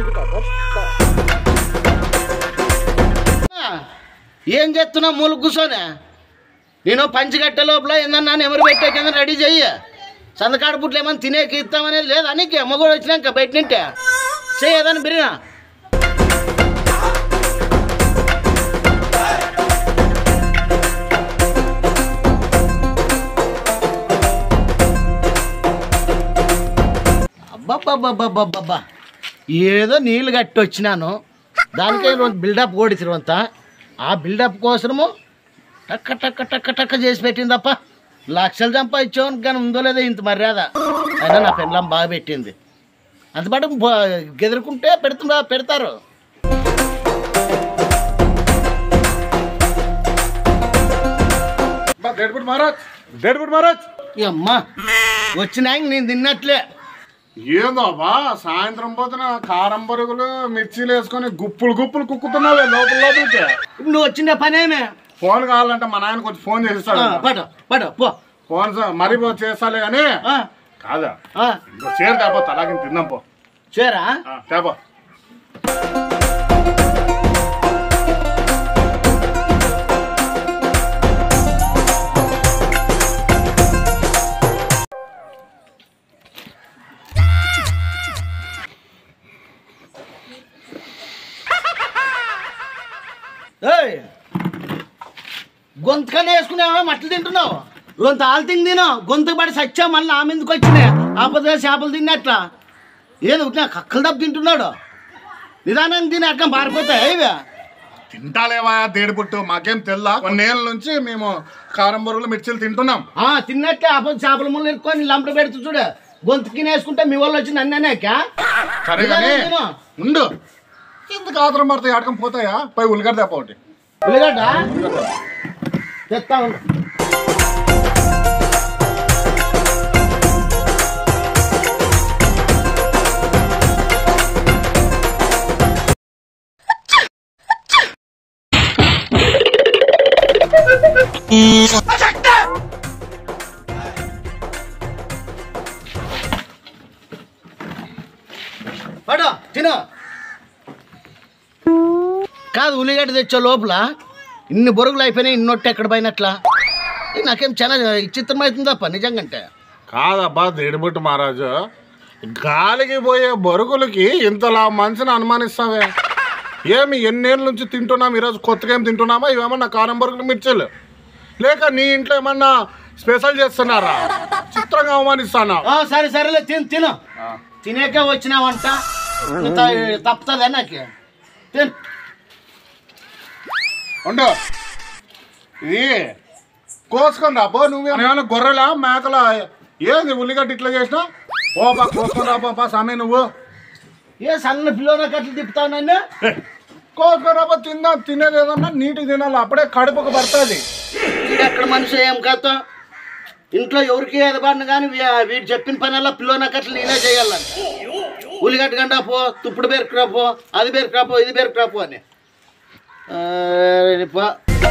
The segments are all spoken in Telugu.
ఏం చేస్తున్నావు మూల కూర్చొని నేను పంచిగట్టే లోపల ఏందన్నా నెమరు పెట్టే కింద రెడీ చెయ్యి సందకాడ పుట్లు ఏమన్నా తినేకి ఇస్తామనేది లేదా నీకు అమ్మగోడు వచ్చినాక బయట నింటే చేయదని బిరినా అబ్బబ్బబ్బబ్బబ్బబ్బా ఏదో నీళ్ళు కట్టి వచ్చినాను దానికే రెండు బిల్డప్ ఓడిసిరువంత ఆ బిల్డప్ కోసము టక్క టక్క టక్క టక్క చేసి పెట్టింది తప్ప లక్షలు సంపాదించాను కానీ ఉందో లేదో ఇంత మర్యాద అయినా నా పెళ్ళం బాగా పెట్టింది అంతపాటు గెదురుకుంటే పెడుతుందా పెడతారు డేడ్బుట్ మహారాజ్ డేడ్బుట్ మహారాజ్ ఈ అమ్మ వచ్చినాక నేను తిన్నట్లే ఏందో బా సాయంత్రం పోతున్న కారం బరుగులు మిర్చీలు వేసుకొని గుప్పులు గుప్పులు కుక్కుతున్నావే లోపల లోపలికి ఇప్పుడు నువ్వు వచ్చిన పనేమే ఫోన్ కావాలంటే మా నాయన కొంచెం ఫోన్ చేస్తాడు పట పట పో ఫోన్ స- మరి పో చేస్తాలే కానీ ఆ, కాదా ఆ, ఇంకో చీర తేపో తలాగిన తిందాం పో చేరా ఆ, తేపో ఏయ్ గొంతుకనే వేసుకున్నావా మట్టలు తింటున్నావు రొంత ఆలు తిని తిను గొంతు పడి సచ్చా మళ్ళీ ఆమె ఎందుకు వచ్చినాయి ఆపద చేపలు తిన్నట్లా ఏదో ఉట్టినా కక్కలు దెబ్బ తింటున్నాడు నిదానం తిని అక్కడ పారిపోతాయి ఇవే తింటాలేవా దేడిపుట్టు మాకేం తెల్లా కొన్నేళ్ళ నుంచి మేము కారం బరుగులు మిర్చీలు తింటున్నాం ఆ తిన్నట్టే ఆపద చేపల ముళ్ళు ఎరుకొని లంప పెడుతూ చూడు గొంతుకి వేసుకుంటే మీ వాళ్ళు వచ్చి నన్ను అనేకా సరే కానీ ఉండు ఎందుకు ఆతరం పడతాయి ఆటకం పోతాయా పై ఉల్లిగడ్డ తేప ఒకటి ఉల్లిగడ్డ తెస్తా ఉండు పడు తిను కాదు ఉల్లిగడ్డ తెచ్చే లోపల ఇన్ని బొరుగులు అయిపోయినాయి ఇన్నొట్టు ఎక్కడ పోయినట్లా ఇది నాకేం చాలా విచిత్రమవుతుంది తప్ప నిజంగంటే కాదబ్బా దేడిబుట్టు మహారాజు గాలికి పోయే బొరుగులకి ఇంతలా మనిషిని అనుమానిస్తావే ఏమి ఎన్నేళ్ళ నుంచి తింటున్నాం ఈరోజు కొత్తగా ఏం తింటున్నామా ఇవేమన్నా కారం బొరుగులు మిర్చిలు లేక నీ ఇంట్లో ఏమన్నా స్పెషల్ చేస్తున్నారా చిత్రంగా అవమానిస్తానా ఆ, సరే సరేలే తిను తిను తినేకే వచ్చినావంట ఇంత తప్పుతుందా నాకు తిను ఉండు ఇది కోసుకొని రా పో నువ్వేమైనా గొర్రెలా మేకలా ఏంది ఉల్లిగడ్డ ఇట్లా చేసినా ఓ పా కోసుకొని రా పా సామి నువ్వు ఏ సన్న పిల్లన కట్లు తిప్పుతావు నన్ను కోసుకొని రా పో తిందా తినేది ఏదన్నా నీటికి తినాలి అప్పుడే కడుపుకు పడుతుంది ఇది ఎక్కడ మనిషి ఏం కథ ఇంట్లో ఎవరికి ఎదబాడిన కానీ వీడు చెప్పిన పనల్లా పిల్లన కట్లు నేనే చేయాలని ఉల్లిగడ్డ గండా పో తుప్పుడు బేరుకురా పో అది బేరుకురా పో ఇది బేరుకురా పో అని ఆ, పో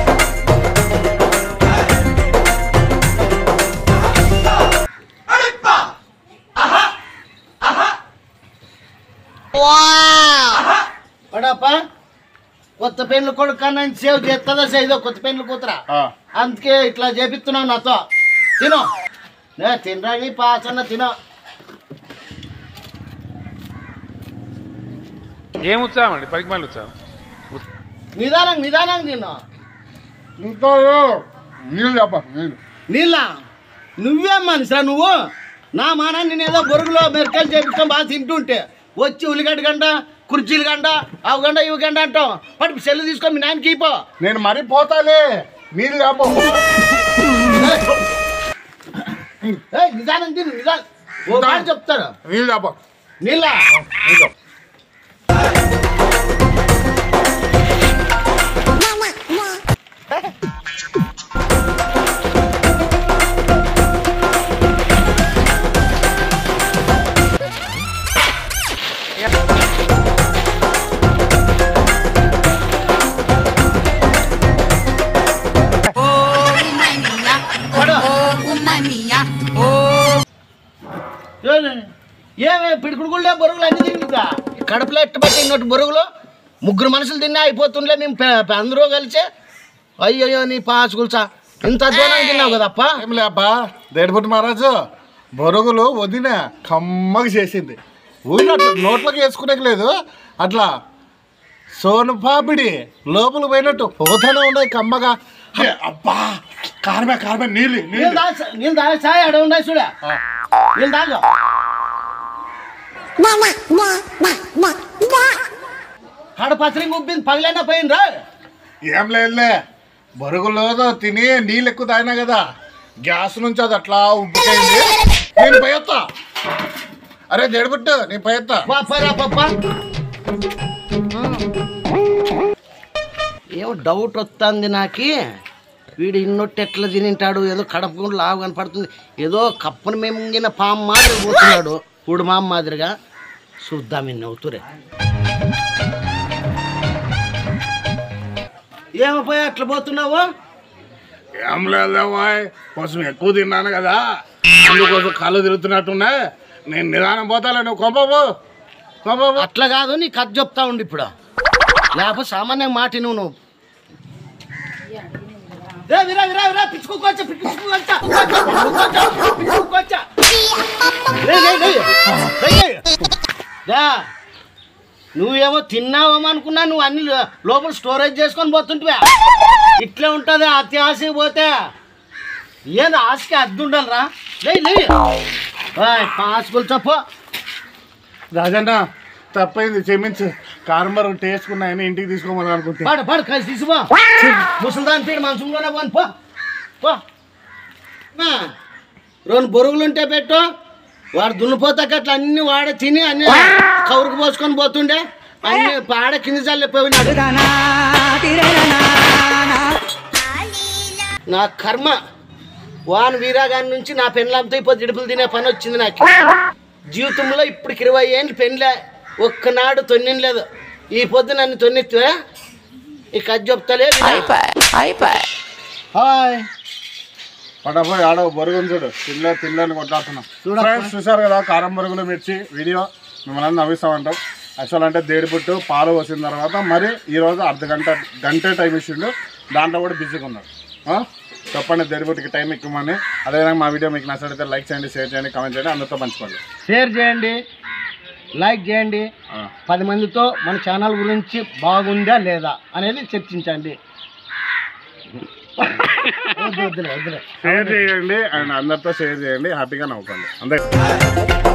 పడప్ప కొత్త పెన్లు కొడుకు కన్నా సేవ్ చేస్తుందా సేదో కొత్త పెన్లు కూతురా అందుకే ఇట్లా చేపిస్తున్నావు నాతో తిను నే తినరాని పాసన్న తిను ఏం ఉత్సాహం అండి పనికి మళ్ళీ ఉత్సాహం నిదానం నిదానం తిను ఇంకా నీళ్ళు చెప్ప నీళ్ళు నీళ్ళ నువ్వేం మనిషిరా నువ్వు నా మానాన్ని నేనేదో బొరుగులో మెరకలు చేపించుకొని బాగా తింటుంటే వచ్చి ఉల్లిగడ్డ గంట కుర్చీలు గంట అవి గంట ఇవి గంట అంటాం పడి సెల్లు తీసుకొని మీ నాయనకి ఇపో నేను మరీ పోతాలే నీళ్ళు చెప్ప ఏయ్, నిదానం తిను నిదానం ఓ మాట చెప్తారు నీళ్ళు చెప్ప నీళ్ళ నీళ్ళు పడు. Una niña, ఏమే పిడుకుడుగుళ్ళే బొరుగులు అన్ని తింటుందా కడుపులో ఎట్టుబట్టి ఇన్నట్టు బొరుగులు ముగ్గురు మనుషులు తిన్నా అయిపోతుండే మేము పె- పె- అందరూ కలిసి అయ్యయ్యో నీ పాచుకుల్చా ఇంత దూరం తిన్నావు కదప్పా ఏం లేపా దేడిపట్టి మహారాజు బొరుగులు వదిన కమ్మగా చేసింది ఊరిలో అట్లా నోట్లోకి వేసుకునేకి లేదు అట్లా సోను పాపిడి లోపల పోయినట్టు పోతానే ఉన్నాయి కమ్మగా హే, అబ్బా కారమే కారమే నీళ్ళు నీళ్ళు నీళ్ళు తాగు నీళ్ళు తాగు చాయ్ అక్కడ ఉన్నాయి చూడ నీళ్ళు తాగు కడ పసరింగ్ ఉబ్బింది పగిలైనా పోయిండ్రా ఏం లేదులే బొరుగులో తిని నీళ్ళు ఎక్కువ తాగినా కదా గ్యాస్ నుంచి అది అట్లా ఉబ్బుకైంది నేను పోయేస్తా అరే జడబుట్టు నేను పోయేస్తా పాపరా పాప ఏమో డౌట్ వస్తుంది నాకి వీడు ఇన్నొట్టు ఎట్లా తినింటాడు ఏదో కడప కూడా లావు కనపడుతుంది ఏదో కప్పను మింగిన పాము మాదిరి పోతున్నాడు ఇప్పుడు మామ మాదిరిగా చూద్దాం ఇన్ని అవుతురే ఏమో పోయి అట్లా పోతున్నావు ఏం లేదు బాయ్ కొంచెం ఎక్కువ తిన్నాను కదా అందుకోసం కళ్ళు తిరుగుతున్నట్టున్నా నేను నిదానం పోతాలే నువ్వు కొంపబో కొంపబో అట్లా కాదు నీ కథ చెప్తా ఉండి ఇప్పుడు లేకపోతే సామాన్యంగా మాట నువ్వు నువ్వు రే విరా విరా విరా పిచ్చుకోవచ్చా పిచ్చుకోవచ్చా పిచ్చుకోవచ్చా రే రే రే రే, రే. రా నువ్వేమో తిన్నావేమో అనుకున్నా నువ్వు అన్ని లో- లోపల స్టోరేజ్ చేసుకొని పోతుంటివా ఇట్లే ఉంటుంది అతి ఆశకి పోతే ఏదో ఆశకి అద్దు ఉండాలిరా లే లే పాసుకులు చెప్పు రాజన్న తప్పైంది క్షమించు కారంబర్ టేసుకున్నాయని ఇంటికి తీసుకోమని అనుకుంటే పాడు పాడు కలిసి తీసుకో ముసలిదాని పీడ మంచంలోనే పోను పో పో నా, రెండు బొరుగులు ఉంటే పెట్టు వాడు దున్నిపోతాక అట్లా అన్ని వాడ తిని అన్ని కౌరుకు పోసుకొని పోతుండే అన్ని పాడ కింద చల్లిపోయినాడు నా కర్మ వాన్ వీరాగాని నుంచి నా పెళ్ళంతో ఇప్పుడు జిడుపులు తినే పని వచ్చింది నాకు జీవితంలో ఇప్పటికి ఇరవై ఏళ్ళు పెళ్ళే ఒక్కనాడు తొన్నిలేదు ఈ పొద్దు నన్ను తొన్నిత్తే ఇక అది చెప్తలే హాయ్ పడపోయి ఆడ బొరుగుని చూడు తినలే తినలేని కొట్లాడుతున్నాం చూడప్పా. ఫ్రెండ్స్ చూసారు కదా కారం బొరుగులు మిర్చి వీడియో మిమ్మల్ని నవ్విస్తామంటాం యాక్చువల్ అంటే దేడిపుట్టు పాలు పోసిన తర్వాత మరి ఈరోజు అర్ధ గంట గంటే టైం ఇచ్చిండు దాంట్లో కూడా బిజీగా ఉన్నాడు ఆ? చెప్పండి దేడిపుట్టుకి టైం ఎక్కువమని అదేవిధంగా మా వీడియో మీకు నచ్చితే లైక్ చేయండి షేర్ చేయండి కామెంట్ చేయండి అందరితో పంచుకోండి షేర్ చేయండి లైక్ చేయండి ఆ. పది మందితో మన ఛానల్ గురించి బాగుందా లేదా అనేది చర్చించండి వద్దు, వద్దులే వద్దులే షేర్ చేయండి అండ్ అందరితో షేర్ చేయండి హ్యాపీగా నవ్వుకోండి అంతే